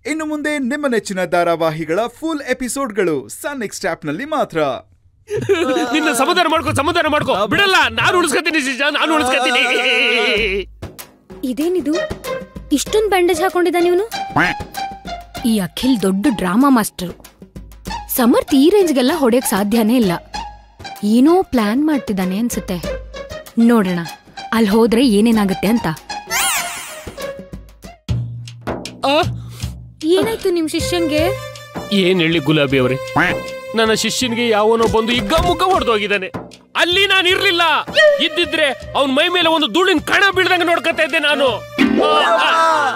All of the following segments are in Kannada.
ಇನ್ನು ಮುಂದೆ ನಿಮ್ಮ ನೆಚ್ಚಿನ ಧಾರಾವಾಹಿಗಳ ಫುಲ್ ಎಪಿಸೋಡ್ಗಳು ಸನ್ ನೆಕ್ಸ್ಟ್ ಆಪ್ನಲ್ಲಿ ಮಾತ್ರ ನಿನ್ನ ಸಮಾಧಾನ ಮಾಡ್ಕೋ ಸಮಾಧಾನ ಮಾಡ್ಕೋ ಬಿಡಲ್ಲ ನಾನು ಉಳಿಸ್ಕೊತೀನಿ ಶಿಷ್ಯ ನಾನು ಉಳಿಸ್ಕೊತೀನಿ ಇದೇನಿದು ಇಷ್ಟೊಂದು ಬ್ಯಾಂಡೇಜ್ ಹಾಕೊಂಡಿದ್ದಾನೆ ಇವನು ಈ ಅಖಿಲ್ ದೊಡ್ಡ ಡ್ರಾಮಾ ಮಾಸ್ಟರ್ ಸಮರ್ಥ್ ಈ ರೇಂಜ್ಗೆಲ್ಲ ಹೊಡೆಯಕ್ ಸಾಧ್ಯನೇ ಇಲ್ಲ ಏನೋ ಪ್ಲಾನ್ ಮಾಡ್ತಿದ್ದಾನೆ ಅನ್ಸುತ್ತೆ ನೋಡೋಣ ಅಲ್ಲಿ ಹೋದ್ರೆ ಏನೇನಾಗುತ್ತೆ ಅಂತ ಆ, ಏನಾಯ್ತು ನಿಮ್ ಶಿಷ್ಯನ್ಗೆ ಏನ್ ಹೇಳಿ ಗುಲಾಬಿ ಅವರೇ ನನ್ನ ಶಿಷ್ಯನಿಗೆ ಯಾವನೋ ಬಂದು ಇಗ್ಗ ಮುಗ್ಗ ಹೊಡೆದೋಗಿದ್ದಾನೆ ಅಲ್ಲಿ ನಾನು ಇರ್ಲಿಲ್ಲ ಇದ್ದಿದ್ರೆ ಅವನ್ ಮೈ ಮೇಲೆ ಒಂದು ಧೂಳಿನ ಕಣ ಬೀಳ್ದಂಗ ನೋಡ್ಕೊತಾ ಇದ್ದೆ ನಾನು ಆ,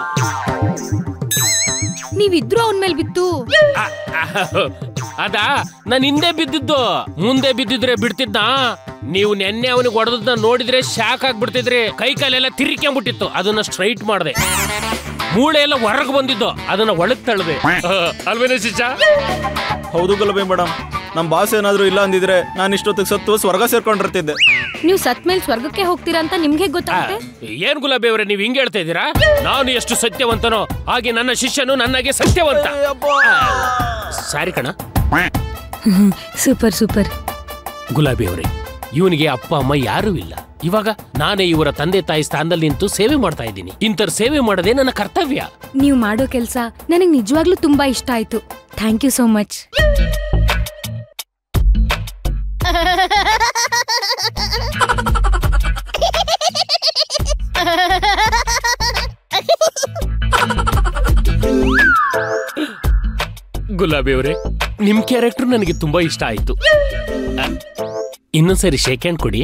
ನೀವಿದ್ರು ಅವನ್ ಮೇಲೆ ಬಿತ್ತು ಆ, ಆ, ಅದಾ ನಾನು ಹಿಂದೆ ಬಿದ್ದಿದ್ದು ಮುಂದೆ ಬಿದ್ದಿದ್ರೆ ಬಿಡ್ತಿದ್ದ ನೀವು ನೆನ್ನೆ ಅವನಿಗೆ ಹೊಡೆದನ್ನ ನೋಡಿದ್ರೆ ಶಾಕ್ ಆಗ್ಬಿಡ್ತಿದ್ರಿ ಕೈ ಕಾಲೆಲ್ಲ ತಿರ್ಕೊಂಬಿಟ್ಟಿತ್ತು ಅದನ್ನ ಸ್ಟ್ರೈಟ್ ಮಾಡಿದೆ ಮೂಳೆ ಎಲ್ಲ ಹೊರಗೆ ಬಂದಿದ್ದು ಅದನ್ನ ಒಳಗ್ ತಳ್ದೆ ಅಲ್ವೇನೆ ಶಿಷ್ಯ ಹೌದು ಗುಲಾಬಿ ಮೇಡಮ್ ನಮ್ಮ ಬಾಸ್ ಏನಾದರೂ ಇಲ್ಲ ಅಂದಿದ್ರೆ ನಾನು ಇಷ್ಟೊತ್ತಿಗೆ ಸತ್ತು ಸ್ವರ್ಗ ಸೇರ್ಕೊಂಡಿರ್ತಿದ್ದೆ ನೀವು ಸತ್ ಮೇಲೆ ಸ್ವರ್ಗಕ್ಕೆ ಹೋಗ್ತೀರಾ ಅಂತ ನಿಮ್ಗೆ ಆ, ಗೊತ್ತಾಗುತ್ತೆ ಏನ್ ಗುಲಾಬಿ ಅವರೇ ನೀವ್ ಹಿಂಗ್ ಹೇಳ್ತಾ ಇದ್ದೀರಾ ನಾನು ಎಷ್ಟು ಸತ್ಯವಂತನೋ ಹಾಗೆ ನನ್ನ ಶಿಷ್ಯನು ನನ್ನಾಗೆ ಸತ್ಯವಂತ ಆ, ಸಾರಿ ಕಣ ಸೂಪರ್ ಸೂಪರ್ ಗುಲಾಬಿ ಅವರೇ ಇವನಿಗೆ ಅಪ್ಪ ಅಮ್ಮ ಯಾರೂ ಇಲ್ಲ ಇವಾಗ ನಾನೇ ಇವರ ತಂದೆ ತಾಯಿ ಸ್ಥಾನದಲ್ಲಿ ನಿಂತು ಸೇವೆ ಮಾಡ್ತಾ ಇದ್ದೀನಿ ಇಂಥರ್ ಸೇವೆ ಮಾಡೋದೇ ನನ್ನ ಕರ್ತವ್ಯ ನೀವು ಮಾಡೋ ಕೆಲಸ ನನಗೆ ನಿಜವಾಗ್ಲೂ ತುಂಬಾ ಇಷ್ಟ ಆಯ್ತು ಥ್ಯಾಂಕ್ ಯು ಸೋ ಮಚ್ ಗುಲಾಬಿ ಅವರೇ ನಿಮ್ ಕ್ಯಾರೆಕ್ಟರ್ ನನಗೆ ತುಂಬಾ ಇಷ್ಟ ಆಯ್ತು ಆ, ಇನ್ನೊಂದ್ಸರಿ ಶೇಕ್ ಹ್ಯಾಂಡ್ ಕೊಡಿ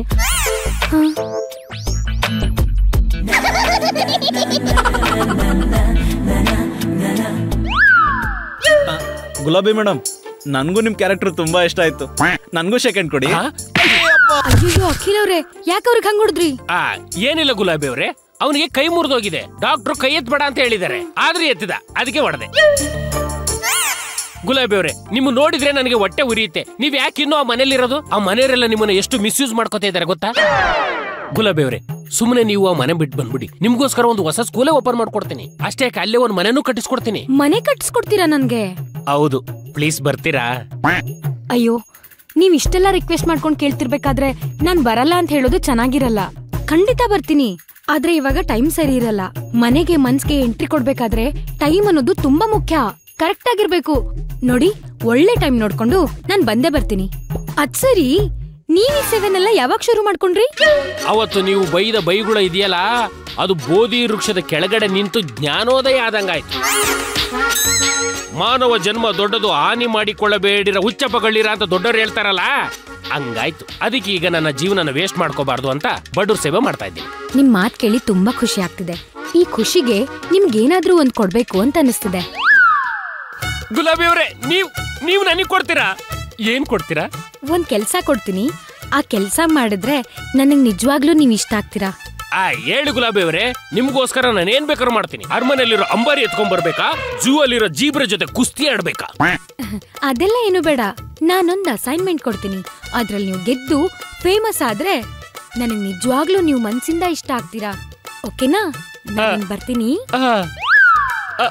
ಗುಲಾಬಿ ಮೇಡಮ್ ನನಗೂ ನಿಮ್ಮ ಕ್ಯಾರೆಕ್ಟರ್ ತುಂಬಾ ಇಷ್ಟ ಆಯ್ತು ನನಗೂ ಸೆಕೆಂಡ್ ಕೊಡಿ ಆ? ಅಯ್ಯೋ ಅಖಿಲ್ ಅವ್ರೆ ಯಾಕೆ ಅವ್ರಿಗೆ ಹಂಗ್ ಹೊಡೆದ್ರಿ ಆ, ಏನಿಲ್ಲ ಗುಲಾಬಿ ಅವರೇ ಅವನಿಗೆ ಕೈ ಮುರಿದೋಗಿದೆ ಡಾಕ್ಟ್ರು ಕೈ ಎತ್ಬೇಡ ಅಂತ ಹೇಳಿದ್ದಾರೆ ಆದ್ರೆ ಎತ್ತಿದ ಅದಕ್ಕೆ ಹೊಡೆದೆ ಗುಲಾಬಿ ಅವರೇ ನಿಮ್ಮ ನೋಡಿದ್ರೆ ನನಗೆ ಹೊಟ್ಟೆ ಉರಿಯುತ್ತೆ ನೀವ್ ಯಾಕೆ ಇನ್ನೂ ಆ ಮನೇಲಿರೋದು ಆ ಮನೆಯವರೆಲ್ಲ ನಿಮ್ಮನ್ನ ಎಷ್ಟು ಮಿಸ್ಯೂಸ್ ಮಾಡ್ಕೋತಾ ಇದ್ದಾರೆ ಗೊತ್ತಾ ಗುಲಾಬಿ ಅವರೇ ಸುಮ್ಮನೆ ನೀವು ಆ ಮನೆ ಬಿಟ್ಟು ಬಂದ್ಬಿಡಿ ನಿಮ್ಗೋಸ್ಕರ ಒಂದು ಹೊಸ ಸ್ಕೂಲೇ ಓಪನ್ ಮಾಡ್ಕೊಡ್ತೀನಿ ಅಷ್ಟೇ ಯಾಕೆ ಅಲ್ಲೇ ಒಂದು ಮನೆನೂ ಕಟ್ಟಿಸ್ಕೊಡ್ತೀನಿ ಮನೆ ಕಟ್ಸ್ಕೊಡ್ತೀರಾ ನನ್ಗೆ ಹೌದು ಪ್ಲೀಸ್ ಬರ್ತೀರಾ ಅಯ್ಯೋ ನೀವ್ ಇಷ್ಟೆಲ್ಲ ರಿಕ್ವೆಸ್ಟ್ ಮಾಡ್ಕೊಂಡ್ ಕೇಳ್ತಿರ್ಬೇಕಾದ್ರೆ ನಾನ್ ಬರಲ್ಲ ಅಂತ ಹೇಳೋದು ಚೆನ್ನಾಗಿರಲ್ಲ ಖಂಡಿತ ಬರ್ತೀನಿ ಆದ್ರೆ ಇವಾಗ ಟೈಮ್ ಸರಿ ಇರಲ್ಲ ಮನೆಗೆ ಮನ್ಸ್ಗೆ ಎಂಟ್ರಿ ಕೊಡ್ಬೇಕಾದ್ರೆ ಟೈಮ್ ಅನ್ನೋದು ತುಂಬಾ ಮುಖ್ಯ ಕರೆಕ್ಟ್ ಆಗಿರ್ಬೇಕು ನೋಡಿ ಒಳ್ಳೆ ಟೈಮ್ ನೋಡ್ಕೊಂಡು ನಾನ್ ಬಂದೇ ಬರ್ತೀನಿ ಅದ್ ಸರಿ ನೀವ್ ಈ ಸೆವೆನ್ ಎಲ್ಲ ಯಾವಾಗ ಶುರು ಮಾಡ್ಕೊಂಡ್ರಿ ಅವತ್ತು ನೀವು ಬೈದ ಬೈಗುಳ ಇದೆಯಲ್ಲ ಅದು ಬೋಧಿ ವೃಕ್ಷದ ಕೆಳಗಡೆ ನಿಂತು ಜ್ಞಾನೋದಯ ಆದಂಗಾಯ್ತು ಮಾನವ ಜನ್ಮ ದೊಡ್ಡದು ಹಾನಿ ಮಾಡಿಕೊಳ್ಳಬೇಡಿರ ಹುಚ್ಚಪ್ಪಗಳಿರ ಅಂತ ದೊಡ್ಡವರು ಹೇಳ್ತಾರಲ್ಲ ಹಂಗಾಯ್ತು ಅದಕ್ಕೆ ಈಗ ನನ್ನ ಜೀವನನ ವೇಸ್ಟ್ ಮಾಡ್ಕೋಬಾರ್ದು ಅಂತ ಬಡವ್ರ ಸೇವೆ ಮಾಡ್ತಾ ಇದ್ದೀನಿ ನಿಮ್ ಮಾತ್ ಕೇಳಿ ತುಂಬಾ ಖುಷಿ ಆಗ್ತಿದೆ ಈ ಖುಷಿಗೆ ನಿಮ್ಗೇನಾದ್ರೂ ಒಂದ್ ಕೊಡ್ಬೇಕು ಅಂತ ಅನಿಸ್ತಿದೆ ಗುಲಾಬಿ ಅವರೇ ನೀವ್ ನೀವು ನನಗೆ ಕೊಡ್ತೀರಾ ಏನ್ ಕೊಡ್ತೀರಾ ಒಂದ್ ಕೆಲ್ಸ ಕೊಡ್ತೀನಿ ಆ ಕೆಲ್ಸ ಮಾಡಿದ್ರೆ ನನಗ್ ನಿಜವಾಗ್ಲೂ ನೀವ್ ಇಷ್ಟ ಆಗ್ತೀರಾ ಆ ಹೇಳಿ ಗುಲಾಬಿ ಅವರೇ ನಿಮ್ಗೋಸ್ಕರ ನಾನು ಏನ್ ಬೇಕಾದ್ರೂ ಮಾಡ್ತೀನಿ ಅರಮನೆಯಲ್ಲಿರೋ ಅಂಬಾರಿ ಎತ್ಕೊಂಡ್ ಬರ್ಬೇಕಾ ಜೂ ಅಲ್ಲಿರೋ ಜೀಬ್ರ ಜೊತೆ ಕುಸ್ತಿ ಆಡ್ಬೇಕಾ ಅದೆಲ್ಲ ಏನು ಬೇಡ ನಾನೊಂದ್ ಅಸೈನ್ಮೆಂಟ್ ಕೊಡ್ತೀನಿ ಅದ್ರಲ್ಲಿ ನೀವು ಗೆದ್ದು ಫೇಮಸ್ ಆದ್ರೆ ನನಗ್ ನಿಜವಾಗ್ಲೂ ನೀವು ಮನ್ಸಿಂದ ಇಷ್ಟ ಆಗ್ತೀರಾ ಓಕೆನಾ ನಾನು ಬರ್ತೀನಿ ಆ, ಆ,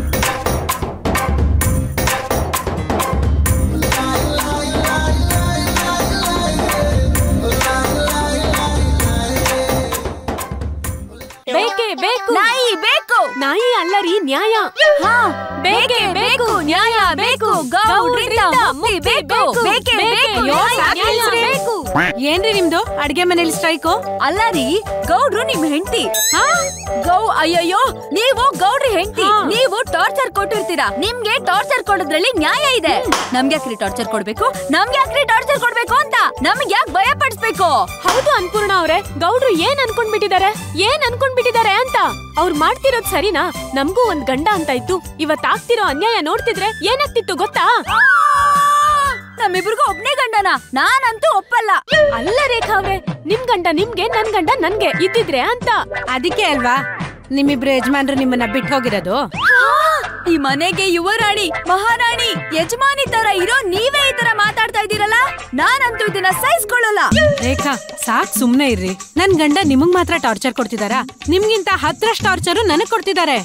ಬೇಕೇ ಬೇಕು ನಾಯಿ ಬೇಕು ನಾಯಿ ಅಲ್ಲ ರೀ ನ್ಯಾಯ ಹಾ ಬೇಕೇ ಬೇಕು ನ್ಯಾಯ ಬೇಕು ಗೌಡ್ರಿಂದ ಮುಕ್ತಿ ಬೇಕು ಬೇಕೇ ಬೇಕು ನ್ಯಾಯ ಬೇಕು ಏನ್ರಿ ನಿಮ್ದು ಅಡ್ಗೆ ಮನೇಲಿ ಸ್ಟ್ರೈಕು ಅಲ್ಲ ರೀ ಗೌಡ್ರು ನಿಮ್ ಹೆಂಡತಿ ಗೌ ಅಯ್ಯಯ್ಯೋ ನೀವು ಗೌಡ್ರಿ ಹೆಂಡತಿ ನೀವು ಟಾರ್ಚರ್ ಕೊಟ್ಟಿರ್ತೀರಾ ನಿಮ್ಗೆ ಟಾರ್ಚರ್ ಕೊಡೋದ್ರಲ್ಲಿ ನ್ಯಾಯ ಇದೆ ನಮ್ಗೆ ಯಾಕ್ರಿ ಟಾರ್ಚರ್ ಕೊಡ್ಬೇಕು ನಮ್ಗೆ ಯಾಕ್ರಿ ಟಾರ್ಚರ್ ಕೊಡ್ಬೇಕು ಅಂತ ನಮ್ಗೆ ಯಾಕೆ ಭಯ ಪಡಿಸ್ಬೇಕು ಹೌದು ಅನ್ಪೂರ್ಣ ಅವ್ರೆ ಗೌಡ್ರು ಏನ್ ಅನ್ಕೊಂಡ್ಬಿಟ್ಟಿದ್ದಾರೆ ಏನ್ ಅನ್ಕೊಂಡ್ಬಿಟ್ಟಿದ್ದಾರೆ ಅಂತ ಅವ್ರು ಮಾಡ್ತಿರೋದ್ ಸರಿನಾ ನಮ್ಗೂ ಒಂದ್ ಗಂಡ ಅಂತ ಇತ್ತು ಇವತ್ ಆಗ್ತಿರೋ ಅನ್ಯಾಯ ನೋಡ್ತಿದ್ರೆ ಏನಾಗ್ತಿತ್ತು ಗೊತ್ತಾ ನಮ್ಮಿಬ್ರಿಗೂ ಒಬ್ನೇ ಗಂಡನ ನಾನಂತೂ ಒಪ್ಪಲ್ಲ ಅಲ್ಲ ರೇಖಾ ಅವ್ರೆ ನಿಮ್ ಗಂಡ ನಿಮ್ಗೆ ನನ್ ಗಂಡ ನನ್ಗೆ ಇದ್ದಿದ್ರೆ ಅಂತ ಅದಕ್ಕೆ ಅಲ್ವಾ ನಿಮ್ಮಿಬ್ರು ಯಜಮಾನ್ರು ನಿಮ್ಮನ್ನ ಬಿಟ್ಟು ಹೋಗಿರೋದು ಈ ಮನೆಗೆ ಯುವರಾಣಿ ಮಹಾರಾಣಿ ಯಜಮಾನಿ ತರ ಇರೋ ನೀವೇ ಈ ತರ ಮಾತಾಡ್ತಾ ಇದ್ದೀರಲ್ಲ ನಾನಂತೂ ಇದನ್ನ ಸಹಿಸ್ಕೊಳ್ಳಲ್ಲ ರೇಖಾ ಸಾಕ್ ಸುಮ್ನೆ ಇರ್ರಿ ನನ್ ಗಂಡ ನಿಮಗ್ ಮಾತ್ರ ಟಾರ್ಚರ್ ಕೊಡ್ತಿದಾರಾ ನಿಮ್ಗಿಂತ ಹತ್ರಷ್ಟು ಟಾರ್ಚರ್ ನನಗ್ ಕೊಡ್ತಿದ್ದಾರೆ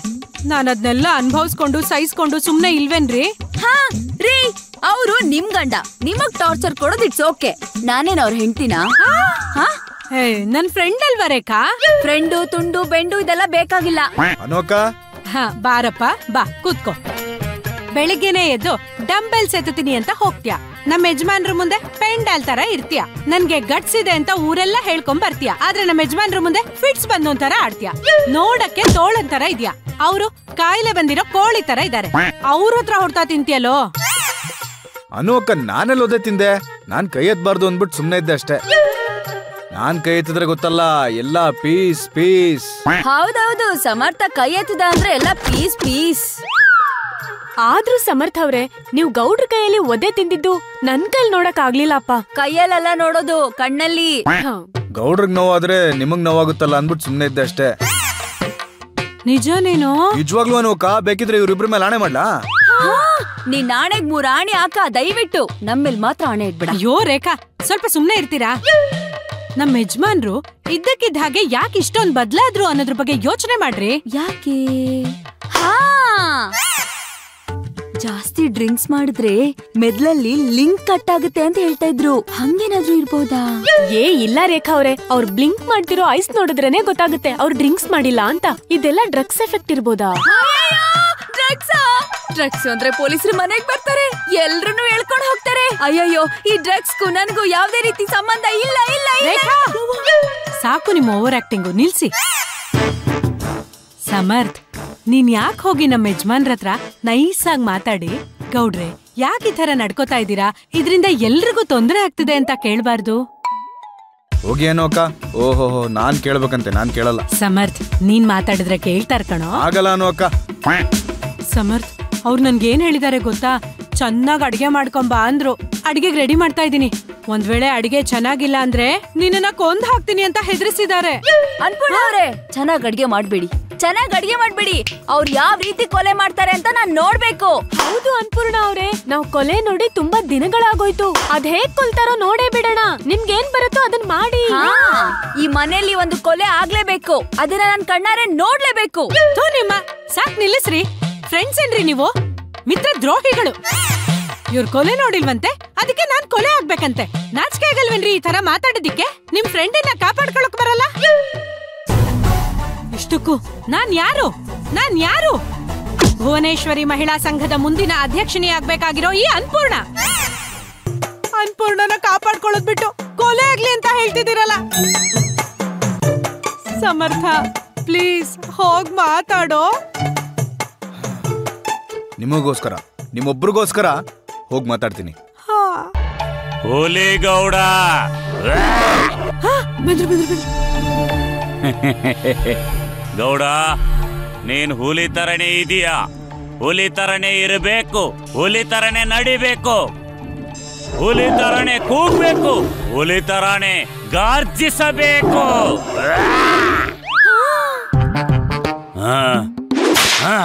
ನಾನು ಅದನ್ನೆಲ್ಲ ಅನ್ಭವಿಸ್ಕೊಂಡು ಸಹಿಸ್ಕೊಂಡು ಸುಮ್ನೆ ಇಲ್ವೇನ್ರಿ ಹಾ ರೀ ಅವರು ನಿಮ್ ಗಂಡ ನಿಮಗ್ ಟಾರ್ಚರ್ ಕೊಡೋದ್ ಇಟ್ಸ್ ಓಕೆ ನಾನೇನ್ ಅವ್ರ ಹೆಂಡ್ತಿನಾ ಹಾ ಏ ನನ್ ಫ್ರೆಂಡ್ ಅಲ್ವಾ ರೇಖಾ ಫ್ರೆಂಡು ತುಂಡು ಬೆಂಡು ಇದೆಲ್ಲ ಬೇಕಾಗಿಲ್ಲ ಅನೋಕ ಹಾ ಬಾರಪ್ಪ ಬಾ ಕೂತ್ಕೋ ಬೆಳಿಗ್ಗೆನೆ ಎದ್ದು ಡಂಬೆಲ್ಸ್ ಎತ್ತುತ್ತೀನಿ ಅಂತ ಹೋಗ್ತೀಯ ನಮ್ಮ ಯಜಮಾನ್ರ ಮುಂದೆ ಪೆಂಡಾಲ್ ತರ ಇರ್ತೀಯ ನನ್ಗೆ ಗಟ್ಸ್ ಇದೆ ಅಂತ ಊರೆಲ್ಲ ಹೇಳ್ಕೊಂಡ್ ಬರ್ತೀಯ ಆದ್ರೆ ನಮ್ಮ ಯಜಮಾನ್ರ ಮುಂದೆ ಫಿಟ್ಸ್ ಬಂದು ತರ ಆಡ್ತೀಯ ನೋಡಕ್ಕೆ ತೋಳನ್ ತರ ಇದ್ಯಾ ಅವರು ಕಾಯಿಲೆ ಬಂದಿರೋ ಕೋಳಿ ತರ ಇದಾರೆ ಅವ್ರ ಹತ್ರ ಹೊಡ್ತಾ ತಿಂತೀಯಲ್ಲೋ ಅನೋಕ ನಾನೆಲ್ಲ ಓದೇ ತಿಂದೆ ನಾನ್ ಕೈ ಎತ್ಬಾರ್ದು ಅಂದ್ಬಿಟ್ಟು ಸುಮ್ನೆ ಇದ್ದೆ ಅಷ್ಟೇ ನಾನ್ ಕೈ ಎತ್ತಿದ್ರೆ ಗೊತ್ತಲ್ಲ ಎಲ್ಲ ಪೀಸ್ ಪೀಸ್ ಹೌದೌದು ಸಮರ್ಥ ಕೈ ಎತ್ತದ ಅಂದ್ರೆ ಎಲ್ಲ ಪೀಸ್ ಪೀಸ್ ಆದ್ರೂ ಸಮರ್ಥ ಅವ್ರೆ ನೀವು ಗೌಡ್ರ ಕೈಯಲ್ಲಿ ಒದೆ ತಿಂದಿದ್ದು ನನ್ ಕೈಲಿ ನೋಡಕ್ ಆಗ್ಲಿಲ್ಲಪ್ಪ ಕೈಯಲ್ಲೆಲ್ಲ ನೋಡೋದು ಕಣ್ಣಲ್ಲಿ ಹ. ಗೌಡ್ರಿಗೆ ನೋವಾದ್ರೆ ನಿಮಗ್ ನೋವಾಗುತ್ತಲ್ಲ ಅಂದ್ಬಿಟ್ಟು ಸುಮ್ನೆ ಇದ್ದೆ ಅಷ್ಟೇ ನಿಜನೇನೋ ನಿಜವಾಗ್ಲೂ ಅನೋಕ ಬೇಕಿದ್ರೆ ಇವ್ರಿಬ್ರ ಮೇಲೆ ಆಣೆ ಮಾಡ್ಲಾ ಹಾ, ನೀನ್ ಆಣೆಗ್ ಮೂರ್ ಆಣೆ ಹಾಕ ದಯವಿಟ್ಟು ನಮ್ಮೇಲ್ ಮಾತ್ರ ಆಣೆ ಇಟ್ಬಿಡ ಅಯ್ಯೋ ರೇಖಾ ಸ್ವಲ್ಪ ಸುಮ್ನೆ ಇರ್ತೀರಾ ನಮ್ ಯಜಮಾನ್ರು ಇದ್ದಕ್ಕಿದ್ದ ಹಾಗೆ ಯಾಕೆ ಇಷ್ಟೊಂದ್ ಬದ್ಲಾದ್ರು ಅನ್ನೋದ್ರ ಬಗ್ಗೆ ಯೋಚನೆ ಮಾಡ್ರಿ ಯಾಕೆ ಹಾ ಜಾಸ್ತಿ ಡ್ರಿಂಕ್ಸ್ ಮಾಡಿದ್ರೆ ಮೆದ್ಲಲ್ಲಿ ಲಿಂಕ್ ಕಟ್ ಆಗುತ್ತೆ ಅಂತ ಹೇಳ್ತಾ ಇದ್ರು ಹಂಗೇನಾದ್ರೂ ಇರ್ಬೋದಾ ಏ ಇಲ್ಲ ರೇಖಾ ಅವ್ರೆ ಅವ್ರು ಬ್ಲಿಂಕ್ ಮಾಡ್ತಿರೋ ಐಸ್ ನೋಡಿದ್ರೇನೆ ಗೊತ್ತಾಗುತ್ತೆ ಅವ್ರು ಡ್ರಿಂಕ್ಸ್ ಮಾಡಿಲ್ಲ ಅಂತ ಇದೆಲ್ಲ ಡ್ರಗ್ಸ್ ಎಫೆಕ್ಟ್ ಇರ್ಬೋದಾ ಡ್ರಗ್ಸ್ ಡ್ರಗ್ಸ್ ಅಂದ್ರೆ ಪೊಲೀಸರು ಮನೆಗ್ ಬರ್ತಾರೆ ಎಲ್ರನ್ನೂ ಹೇಳ್ಕೊಂಡು ಹೋಗ್ತಾರೆ ಅಯ್ಯಯ್ಯೋ ಈ ಡ್ರಗ್ಸ್ಗೂ ನನಗೂ ಯಾವ್ದೇ ರೀತಿ ಸಂಬಂಧ ಇಲ್ಲ ಇಲ್ಲ ಇಲ್ಲ ರೇಖಾ ಸಾಕು ನಿಮ್ಮ ಓವರ್ ಆಕ್ಟಿಂಗು ನಿಲ್ಸಿ ಸಮರ್ಥ್ ನೀನ್ ಯಾಕೆ ಹೋಗಿ ನಮ್ಮ ಯಜಮಾನ್ರ ಹತ್ರ ನೈಸ್ ಆಗಿ ಮಾತಾಡಿ ಗೌಡ್ರೆ ಯಾಕೆ ಈ ತರ ನಡ್ಕೋತಾ ಇದ್ದೀರಾ ಇದ್ರಿಂದ ಎಲ್ರಿಗೂ ತೊಂದರೆ ಆಗ್ತಿದೆ ಅಂತ ಕೇಳ್ಬಾರ್ದು ಹೋಗಿ ಅನೋಕ ಓಹೋ ನಾನ್ ಕೇಳ್ಬೇಕಂತೆ ನಾನ್ ಕೇಳಲ್ಲ ಸಮರ್ಥ್ ನೀನ್ ಮಾತಾಡಿದ್ರೆ ಕೇಳ್ತಾರ ಕಣೋ ಆಗಲ್ಲ ಅನೋಕ ಸಮರ್ಥ್ ಅವ್ರು ನನ್ಗೆ ಏನ್ ಹೇಳಿದಾರೆ ಗೊತ್ತಾ ಚೆನ್ನಾಗ್ ಅಡಿಗೆ ಮಾಡ್ಕೊಂಬಾ ಅಂದ್ರು ಅಡಿಗೆಗ್ ರೆಡಿ ಮಾಡ್ತಾ ಇದೀನಿ ಒಂದ್ ವೇಳೆ ಅಡಿಗೆ ಚೆನ್ನಾಗಿಲ್ಲ ಅಂದ್ರೆ ನಿನ್ನನ್ನ ಕೊಂದ್ ಹಾಕ್ತೀನಿ ಅಂತ ಹೆದರಿಸಿದ್ದಾರೆ ಅನ್ಪೂರ್ಣ ಅವ್ರೆ ಚೆನ್ನಾಗ್ ಅಡ್ಗೆ ಮಾಡ್ಬೇಡಿ ಚೆನ್ನಾಗ್ ಅಡ್ಗೆ ಮಾಡ್ಬೇಡಿ ಅವ್ರು ಯಾವ ರೀತಿ ಕೊಲೆ ಮಾಡ್ತಾರೆ ಅಂತ ನಾನ್ ನೋಡ್ಬೇಕು ಹೌದು ಅನ್ಪೂರ್ಣ ಅವ್ರೆ ನಾವ್ ಕೊಲೆ ನೋಡಿ ತುಂಬಾ ದಿನಗಳಾಗೋಯ್ತು ಅದ್ ಹೇಗ್ ಕೊಲ್ತಾರೋ ನೋಡೇ ಬಿಡೋಣ ನಿಮ್ಗೇನ್ ಬರುತ್ತೋ ಅದನ್ ಮಾಡಿ ಹಾ ಈ ಮನೆಯಲ್ಲಿ ಒಂದು ಕೊಲೆ ಆಗ್ಲೇಬೇಕು ಅದನ್ನ ನಾನ್ ಕಣ್ಣಾರೆ ನೋಡ್ಲೇಬೇಕು ಥು ನಿಮ್ಮ ಸಾಕ್ ನಿಲ್ಲಿಸ್ರಿ ಫ್ರೆಂಡ್ಸ್ ಏನ್ರಿ ನೀವು ಮಿತ್ರ ದ್ರೋಹಿಗಳು ಇವ್ರ ಕೊಲೆ ನೋಡಿಲ್ವಂತೆ ಅದಕ್ಕೆ ನಾನ್ ಕೊಲೆ ಆಗ್ಬೇಕಂತೆ ನಾಚಿಕೆ ಆಗಲ್ವೇನ್ರಿ ಈ ತರ ಮಾತಾಡೋದಿಕ್ಕೆ ನಿಮ್ ಫ್ರೆಂಡನ್ನ ಕಾಪಾಡ್ಕೊಳಕ್ ಬರಲ್ಲ ಇಷ್ಟಕ್ಕೂ ನಾನ್ ಯಾರು ನಾನ್ ಯಾರು ಭುವನೇಶ್ವರಿ ಮಹಿಳಾ ಸಂಘದ ಮುಂದಿನ ಅಧ್ಯಕ್ಷಿಣಿ ಆಗ್ಬೇಕಾಗಿರೋ ಈ ಅನ್ಪೂರ್ಣ ಅನ್ಪೂರ್ಣನ ಕಾಪಾಡ್ಕೊಳ್ಳೋದ್ ಬಿಟ್ಟು ಕೊಲೆ ಆಗ್ಲಿ ಅಂತ ಹೇಳ್ತಿದ್ದೀರಲ್ಲ ಸಮರ್ಥ ಪ್ಲೀಸ್ ಹೋಗ್ ಮಾತಾಡೋ ನಿಮಗೋಸ್ಕರ ನಿಮ್ಮೊಬ್ರಿಗೋಸ್ಕರ ಹೋಗಿ ಮಾತಾಡ್ತೀನಿ ಹುಲಿಗೌಡ ಗೌಡ ನೀನ್ ಹುಲಿ ತರನೇ ಇದೀಯಾ ಹುಲಿ ತರನೇ ಇರಬೇಕು ಹುಲಿ ತರನೇ ನಡಿಬೇಕು ಹುಲಿ ತರನೇ ಕೂಗ್ಬೇಕು ಹುಲಿ ತರನೇ ಗಾರ್ಜಿಸಬೇಕು ಹಾ ಹಾ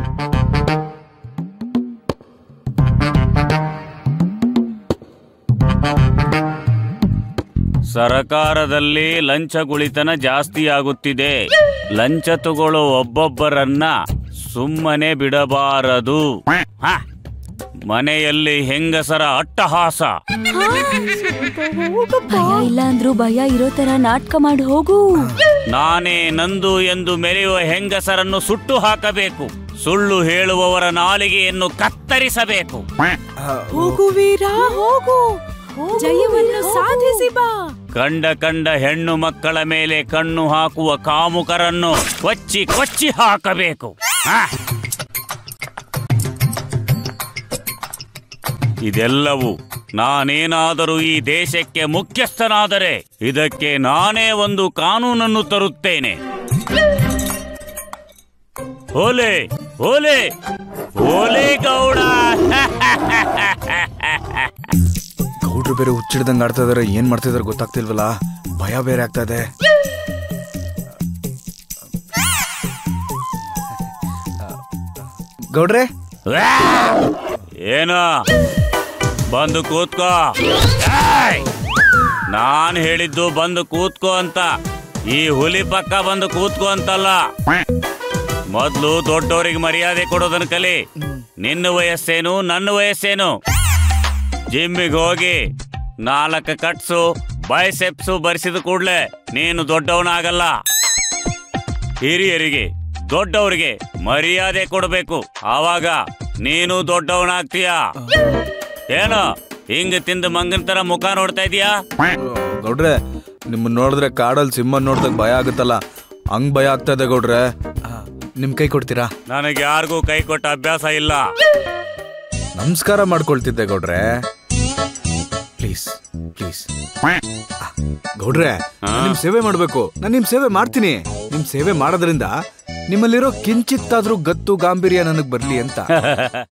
ಸರಕಾರದಲ್ಲಿ ಲಂಚ ಗುಳಿತನ ಜಾಸ್ತಿ ಆಗುತ್ತಿದೆ ಲಂಚ ತಗೊಳ್ಳೋ ಒಬ್ಬೊಬ್ಬರನ್ನ ಸುಮ್ಮನೆ ಬಿಡಬಾರದು ಹ. ಮನೆಯಲ್ಲಿ ಹೆಂಗಸರ ಅಟ್ಟಹಾಸ ಭಯ ಇಲ್ಲ ಅಂದ್ರು ಭಯ ಇರೋ ತರ ನಾಟಕ ಮಾಡಿ ಹೋಗು ನಾನೇ ನಂದು ಎಂದು ಮೆರೆಯುವ ಹೆಂಗಸರನ್ನು ಸುಟ್ಟು ಹಾಕಬೇಕು ಸುಳ್ಳು ಹೇಳುವವರ ನಾಲಿಗೆಯನ್ನು ಕತ್ತರಿಸಬೇಕು ಹೋಗು ವೀರ ಹೋಗು ಜಯವನ್ನು ಸಾಧಿಸಿ ಬಾ ಕಂಡ ಕಂಡ ಹೆಣ್ಣು ಮಕ್ಕಳ ಮೇಲೆ ಕಣ್ಣು ಹಾಕುವ ಕಾಮುಕರನ್ನು ಕೊಚ್ಚಿ ಕೊಚ್ಚಿ ಹಾಕಬೇಕು ಹ. ಇದೆಲ್ಲವೂ ನಾನೇನಾದರೂ ಈ ದೇಶಕ್ಕೆ ಮುಖ್ಯಸ್ಥನಾದರೆ ಇದಕ್ಕೆ ನಾನೇ ಒಂದು ಕಾನೂನನ್ನು ತರುತ್ತೇನೆ ಓಲೆ ಓಲೆ ಓಲೆ ಗೌಡ ಗೌಡ್ರು ಬೇರೆ ಹುಚ್ಚಿಡ್ದಂಗ್ ಆಡ್ತಾ ಇದಾರೆ ಏನ್ ಮಾಡ್ತಾ ಇದಾರೆ ಗೊತ್ತಾಗ್ತಿಲ್ವಲ್ಲ ಭಯ ಬೇರೆ ಆಗ್ತಾ ಇದೆ ಗೌಡ್ರೆ ಏನು ಬಂದು ಕೂತ್ಕೋ ಏಯ್! ನಾನ್ ಹೇಳಿದ್ದು ಬಂದು ಕೂತ್ಕೋ ಅಂತ ಈ ಹುಲಿ ಪಕ್ಕ ಬಂದು ಕೂತ್ಕೋ ಅಂತಲ್ಲ ಮೊದ್ಲು ದೊಡ್ಡವರಿಗೆ ಮರ್ಯಾದೆ ಕೊಡೋದನ್ನ ಕಲಿ ನಿನ್ನ ವಯಸ್ಸೇನು ನನ್ನ ವಯಸ್ಸೇನು ಜಿಮ್ಮಿಗೆ ಹೋಗಿ ನಾಲ್ಕು ಕಟ್ಸು ಬೈಸೆಪ್ಸು ಬರಿಸಿದ ಕೂಡ್ಲೆ ನೀನು ದೊಡ್ಡವನಾಗಲ್ಲ ಹಿರಿಯರಿಗೆ ದೊಡ್ಡವರಿಗೆ ಮರ್ಯಾದೆ ಕೊಡಬೇಕು ಆವಾಗ ನೀನು ದೊಡ್ಡವನಾಗ್ತೀಯ ಏನೋ ಹಿಂಗ ತಿಂದ ಮಂಗನ ತರ ಮುಖ ನೋಡ್ತಾ ಇದೀಯಾ ಗೌಡ್ರೆ ನಿಮ್ಮನ್ನ ನೋಡಿದ್ರೆ ಕಾಡಲ್ಲಿ ಸಿಂಹ ನೋಡ್ದಾಗ ಭಯ ಆಗುತ್ತಲ್ಲ ಹಂಗ್ ಭಯ ಆಗ್ತಾ ಇದೆ ಗೌಡ್ರೆ ಆ, ನಿಮ್ ಕೈ ಕೊಡ್ತೀರಾ ನನಗೆ ಯಾರಿಗೂ ಕೈ ಕೊಟ್ಟ ಅಭ್ಯಾಸ ಇಲ್ಲ ನಮಸ್ಕಾರ ಮಾಡ್ಕೊಳ್ತಿದ್ದೆ ಗೌಡ್ರೆ ಪ್ಲೀಸ್ ಪ್ಲೀಸ್ ಗೌಡ್ರೆ ನಾನ್ ನಿಮ್ ಸೇವೆ ಮಾಡ್ಬೇಕು ನಾನ್ ನಿಮ್ ಸೇವೆ ಮಾಡ್ತೀನಿ ನಿಮ್ ಸೇವೆ ಮಾಡೋದ್ರಿಂದ ನಿಮ್ಮಲ್ಲಿರೋ ಕಿಂಚಿತ್ತಾದ್ರೂ ಗತ್ತು ಗಾಂಭೀರ್ಯ ನನಗ್ ಬರ್ಲಿ ಅಂತ